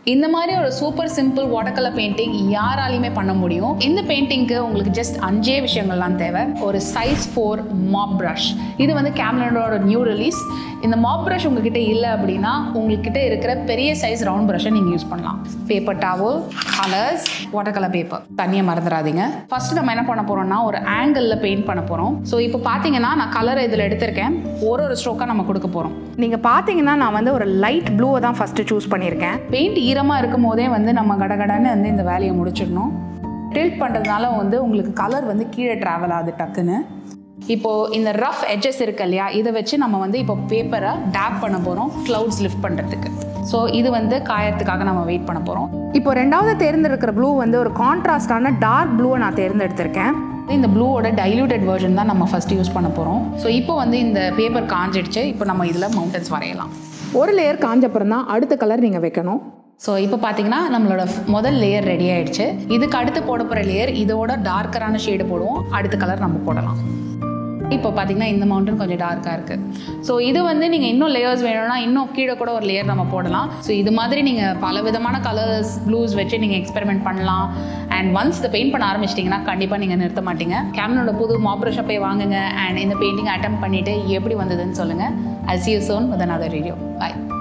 இந்த மாதிரி ஒரு super simple water colour painting யாராலையுமே பண்ண முடியும் இந்த பெயிண்டிங்க்கு உங்களுக்கு ஜஸ்ட் அஞ்சே விஷயங்கள்லாம் தேவை ஒரு சைஸ் ஃபோர் மாப் ப்ரஷ் இது வந்து கேம்லனோட நியூ ரிலீஸ் இந்த மாப் ப்ரஷ் உங்ககிட்ட இல்லை அப்படின்னா உங்ககிட்ட இருக்கிற பெரிய சைஸ் ரவுண்ட் ப்ரஷை நீங்கள் யூஸ் பண்ணலாம் paper towel colours water colour paper தண்ணியை மறந்துடாதீங்க ஃபர்ஸ்ட் நம்ம என்ன பண்ண போறோம்னா ஒரு ஆங்கிளில் பெயிண்ட் பண்ண போகிறோம் ஸோ இப்போ பார்த்தீங்கன்னா நான் கலர் இதில் எடுத்திருக்கேன் ஒரு ஒரு ஸ்ட்ரோக்காக நம்ம கொடுக்க போகிறோம் நீங்கள் பார்த்தீங்கன்னா நான் வந்து ஒரு லைட் ப்ளூவை தான் ஃபஸ்ட்டு சூஸ் பண்ணியிருக்கேன் பெயிண்ட் ஈரமாக இருக்கும் போதே வந்து நம்ம கடகடன்னு வந்து இந்த வேலையை முடிச்சிடணும் டில்ட் பண்ணுறதுனால வந்து உங்களுக்கு கலர் வந்து கீழே ட்ராவல் ஆகுது டக்குன்னு இப்போது இந்த ரஃப் எட்ஜஸ் இருக்கு இல்லையா இதை வச்சு நம்ம வந்து இப்போ பேப்பரை டேப் பண்ண போகிறோம் க்ளவுட்ஸ் லிஃப்ட் பண்ணுறதுக்கு ஸோ இது வந்து காயறதுக்காக நம்ம வெயிட் பண்ண போகிறோம் இப்போ ரெண்டாவது தேர்ந்தெடுக்கிற ப்ளூ வந்து ஒரு கான்ட்ராஸ்டான டார்க் ப்ளூவை நான் தேர்ந்தெடுத்திருக்கேன் இந்த ப்ளூவோட டைல்யூட்டட் வெர்ஷன் தான் நம்ம ஃபஸ்ட் யூஸ் பண்ண போகிறோம் ஸோ இப்போ வந்து இந்த பேப்பர் காஞ்சிடுச்சு இப்போ நம்ம இதில் மவுண்டன்ஸ் வரையலாம் ஒரு லேயர் காஞ்சப்புறம் தான் அடுத்த கலர் நீங்கள் வைக்கணும் ஸோ இப்போ பார்த்தீங்கன்னா நம்மளோட முதல் லேயர் ரெடி ஆயிடுச்சு இதுக்கு அடுத்து போட போகிற லேயர் இதோட டார்க்கரான ஷேடு போடுவோம் அடுத்த கலர் நம்ம போடலாம் இப்போ பார்த்தீங்கன்னா இந்த மவுண்டன் கொஞ்சம் டார்க்காக இருக்குது ஸோ இது வந்து நீங்கள் இன்னும் லேயர்ஸ் வேணும்னா இன்னும் கீழே கூட ஒரு லேயர் நம்ம போடலாம் ஸோ இது மாதிரி நீங்கள் பல விதமான கலர்ஸ் ப்ளூஸ் வச்சு நீங்கள் எக்ஸ்பெரிமெண்ட் பண்ணலாம் அண்ட் ஒன்ஸ் இதை பெயிண்ட் பண்ண ஆரம்பிச்சிட்டிங்கன்னா கண்டிப்பாக நீங்கள் நிறுத்த மாட்டீங்க கேமனோட புது மாப்ரஷை போய் வாங்குங்க அண்ட் இந்த பெயிண்டிங் அட்டம் பண்ணிவிட்டு எப்படி வந்ததுன்னு சொல்லுங்கள் I see you soon with another video bye